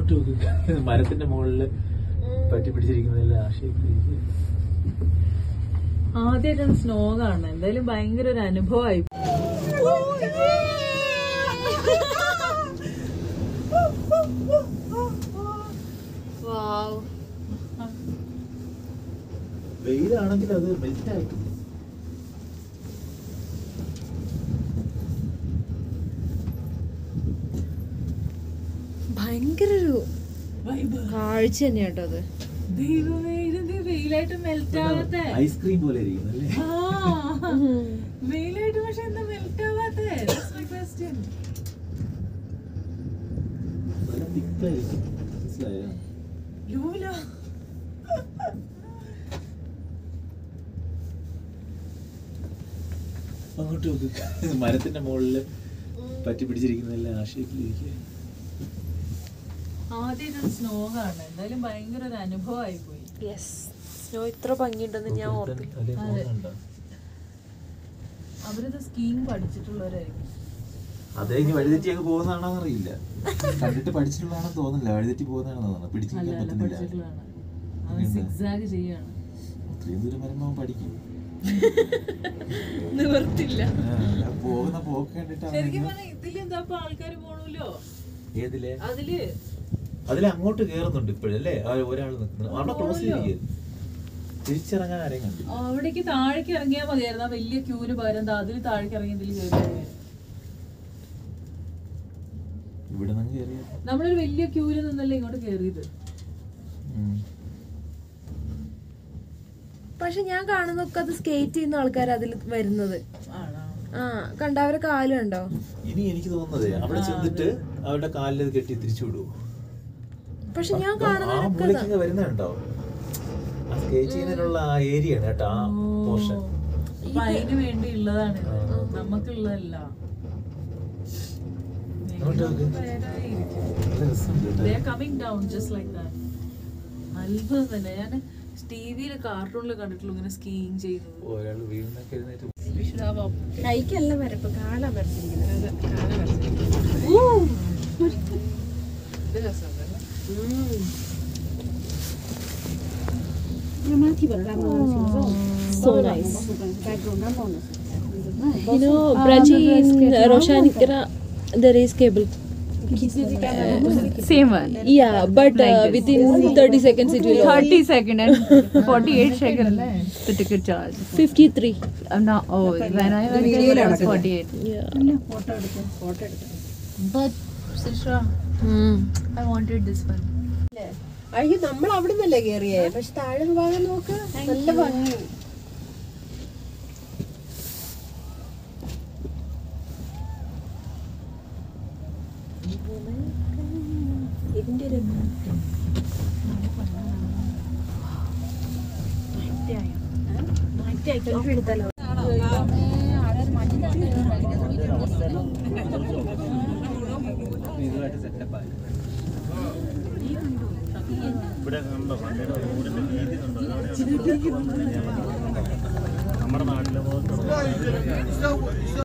അങ്ങോട്ട് നോക്ക് മരത്തിന്റെ മുകളില് പറ്റി പിടിച്ചിരിക്കുന്നതെല്ലാം ആശയിപ്പിക്കുക ആദ്യമായിട്ടാണ് സ്നോ കാണുന്നത് എന്തായാലും ഭയങ്കര ഒരു അനുഭവമായി വെയിലാണെങ്കിൽ അത് മെൽറ്റ് ആയിട്ട് ഭയങ്കര ഒരു കാഴ്ച തന്നെയാ കേട്ടോ അത് ദൈവമേ ഇതെന്ത് വെയിലായിട്ട് മെൽറ്റ് ആവാത്തെ ഐസ്ക്രീം പോലെ ഇരിക്കുന്നല്ലേ ആ വെയിലായിട്ട് പക്ഷെ എന്താ മെൽറ്റ് ആവാത്തെ That's my question. നല്ല തിക്കായിരിക്കും മനസ്സിലായോ ലൂല അങ്ങോട്ട് നോക്ക് മരത്തിന്റെ മുകളില് പറ്റി പിടിച്ചിരിക്കുന്നതെല്ലാം ആശയിപ്പിക്കുക ആദ്യമായിട്ടാണ് സ്നോ കാണുന്നത് എന്തായാലും ഭയങ്കര ഒരു അനുഭവമായി പോയി യെസ് സ്നോ ഇത്ര ഭംഗിയുണ്ടെന്ന് ഞാൻ ഓർത്തില്ല അവരത് സ്കീയിങ് പഠിച്ചിട്ടുള്ളവരായിരിക്കും അതേ ഇനി വഴിതെറ്റി അങ്ങ് പോകുന്നതാണോന്ന് അറിയില്ല കണ്ടിട്ട് പഠിച്ചിട്ടുള്ളതാണെന്ന് തോന്നുന്നില്ല വഴിതെറ്റി പോകുന്നതാണെന്ന് തോന്നുന്നു പിടിച്ചു അല്ല നിൽക്കാൻ അല്ല പറ്റുന്നില്ല പഠിച്ചിട്ടുള്ളതാണ് അവൻ സിക്സാഗ് ചെയ്യാണ് അത്രയും ദൂരം വരുമ്പോ അവൻ പഠിക്കും നിവർത്തില്ല ആ, ഞാൻ പോകുന്ന പോക്ക് കണ്ടിട്ടാണ് ശരിക്കും പറഞ്ഞാൽ ഇതിലെന്താ ഇപ്പൊ ആൾക്കാർ പോണല്ലോ ഏതിലെ അതില് അതിൽ അങ്ങോട്ട് കേറുന്നുണ്ട് ഇപ്പോഴല്ലേ ആ ഒരാൾ നിൽക്കുന്നത് അവിടെ ക്ലോസ് ചെയ്തിരിക്കും തിരിച്ചിറങ്ങാൻ ആരെയും കണ്ടില്ല അവിടേക്ക് താഴേക്ക് ഇറങ്ങിയാൽ മതിയായിരുന്നു ആ വലിയ ക്യൂന് പകരം ദാ അതിൽ താഴേക്ക് ഇറങ്ങി ഇതിൽ കയറി ഇവിടെ നിന്ന് കയറിയ നമ്മളൊരു വലിയ ക്യൂല് നിന്നല്ലേ ഇങ്ങോട്ട് കയറിയത് പക്ഷെ ഞാൻ കാണുന്നൊക്കെ അത് സ്കേറ്റ് ചെയ്യുന്ന ആൾക്കാർ അതിൽ വരുന്നത് ആണോ ആ കണ്ട അവരെ കാല് കണ്ടോ ഇനി എനിക്ക് തോന്നുന്നത് അവിടെ ചെന്നിട്ട് അവരുടെ കാലിൽ ഇത് കെട്ടി തിരിച്ചു വിടുവോ പക്ഷെ ഞാൻ ആ കാണുന്നതൊക്കെ മൂലയ്ക്ക് വരുന്നുണ്ടോ ആ സ്കേറ്റ് ചെയ്യുന്നതിനുള്ള ആ ഏരിയ ആണ് കേട്ടോ ആ പോർഷൻ അപ്പൊ അതിന് വേണ്ടി ഉള്ളതാണ് നമുക്കുള്ളതല്ല അങ്ങോട്ട് നോക്ക്. നല്ല രസമുണ്ട് കേട്ടോ. Coming down just like that അത്ഭുതം തന്നെ ഞാൻ ടിവിയിൽ കാർട്ടൂണിൽ കണ്ടിട്ടുള്ളൂ ഇങ്ങനെ സ്കീയിങ് ചെയ്യുന്നത് ഒരാൾ വീഴുന്നൊക്കെ എഴുന്നേറ്റ് കൈക്കല്ല വരപ്പ് കാലാ വരച്ചിരിക്കുന്നത് So nice. You know, Braji in Roshanikara, there is cable. Same one. Yeah, but uh, within 30 seconds it will off. 30 second and 48 second the ticket charge. 53. I'm not, oh, when I went there, it was 48. Yeah. But, Sishra, I wanted this one. അയ്യോ നമ്മൾ അവിടെ നിന്നല്ലേ കേറിയേ പക്ഷെ താഴെ ഭാഗം നോക്ക് നല്ല ഭംഗി ഇതിന്റെ ഒരു നമ്മുടെ നാട്ടിലെ പോലത്തെ